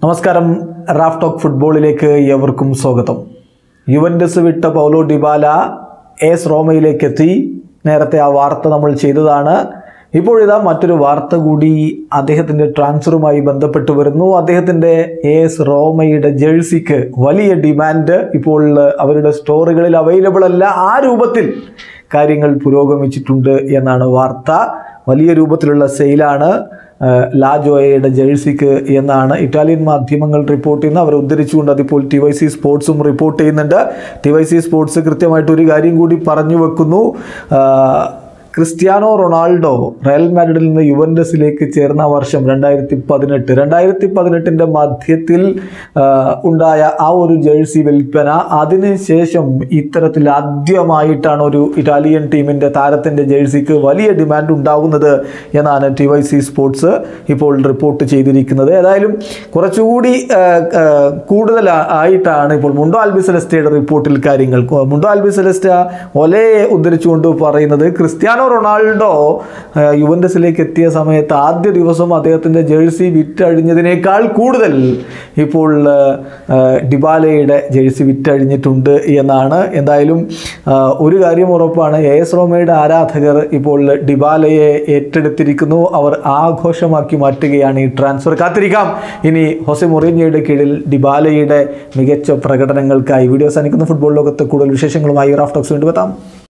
നമസ്കാരം Raf talk ഫുട്ബോളിലേക്ക് ഏവർക്കും സ്വാഗതം യുവൻഡസ് വിട്ട പൗലോ ഡിബാല എസ് റോമയിലേക്ക് എത്തി നേരത്തെ ആ വാർത്ത നമ്മൾ ചെയ്തതാണ് ഇപ്പോഴിതാ മറ്റൊരു വാർത്ത കൂടി അദ്ദേഹത്തിൻ്റെ ട്രാൻസ്ഫറുമായി ബന്ധപ്പെട്ട് വരുന്നു അദ്ദേഹത്തിൻ്റെ എസ് റോമയുടെ ജേഴ്സിക്ക് വലിയ ഡിമാൻഡ് ഇപ്പോൾ അവരുടെ സ്റ്റോറുകളിൽ അവൈലബിൾ അല്ല ആ രൂപത്തിൽ കാര്യങ്ങൾ പുരോഗമിച്ചിട്ടുണ്ട് എന്നാണ് വാർത്ത വലിയ രൂപത്തിലുള്ള സെയിലാണ് ഏഹ് ലാജോയയുടെ ജേഴ്സിക്ക് എന്നാണ് ഇറ്റാലിയൻ മാധ്യമങ്ങൾ റിപ്പോർട്ട് ചെയ്യുന്നത് അവരെ ഉദ്ധരിച്ചുകൊണ്ട് അതിപ്പോൾ ടി വൈ സി സ്പോർട്സും റിപ്പോർട്ട് ചെയ്യുന്നുണ്ട് ടി വൈ സി സ്പോർട്സ് കൃത്യമായിട്ട് ഒരു കാര്യം കൂടി പറഞ്ഞു വെക്കുന്നു ആഹ് ക്രിസ്ത്യാനോ റൊണാൾഡോ റയൽ മാഡ്രിഡിൽ നിന്ന് യുവൻഡസിലേക്ക് ചേർന്ന വർഷം രണ്ടായിരത്തി പതിനെട്ട് രണ്ടായിരത്തി പതിനെട്ടിൻ്റെ മധ്യത്തിൽ ആ, ഉണ്ടായ ആ ഒരു ജേഴ്സി വിൽപ്പന അതിനുശേഷം ഇത്തരത്തിൽ ആദ്യമായിട്ടാണ് ഒരു ഇറ്റാലിയൻ ടീമിൻ്റെ താരത്തിൻ്റെ ജേഴ്സിക്ക് വലിയ ഡിമാൻഡ് ഉണ്ടാകുന്നത് എന്നാണ് ടി വൈ സി സ്പോർട്സ് ഇപ്പോൾ റിപ്പോർട്ട് ചെയ്തിരിക്കുന്നത് ഏതായാലും കുറച്ചുകൂടി ആ, ആ, കൂടുതൽ ആയിട്ടാണ് ഇപ്പോൾ മുണ്ടോ ആൽബിസെലസ്റ്റയുടെ റിപ്പോർട്ടിൽ കാര്യങ്ങൾ മുണ്ടോ ആൽബിസെലസ്റ്റ ഒലയെ ഉദ്ധരിച്ചുകൊണ്ട് പറയുന്നത് ക്രിസ്ത്യാനോ റൊണാൾഡോ ആ, യുവൻഡസിലേക്ക് എത്തിയ സമയത്ത് ആദ്യ ദിവസം അദ്ദേഹത്തിൻ്റെ ജേഴ്സി വിറ്റഴിഞ്ഞതിനേക്കാൾ കൂടുതൽ ഇപ്പോൾ ആ, ആ, ഡിബാലയുടെ ജേഴ്സി വിറ്റഴിഞ്ഞിട്ടുണ്ട് എന്നാണ് എന്തായാലും ആ, ഒരു കാര്യം ഉറപ്പാണ് എ എസ് റോമയുടെ ആരാധകർ ഇപ്പോൾ ഡിബാലയെ ഏറ്റെടുത്തിരിക്കുന്നു അവർ ആഘോഷമാക്കി മാറ്റുകയാണ് ഈ ട്രാൻസ്ഫർ കാത്തിരിക്കാം ഇനി ഹൊസെ മൊറീനിയയുടെ കീഴിൽ ഡിബാലയുടെ മികച്ച പ്രകടനങ്ങൾക്കായി വീഡിയോ സാധിക്കുന്ന ഫുട്ബോൾ ലോകത്ത് കൂടുതൽ വിശേഷങ്ങളുമായി റാഫ്റ്റോക്സ് വീണ്ടും എത്താം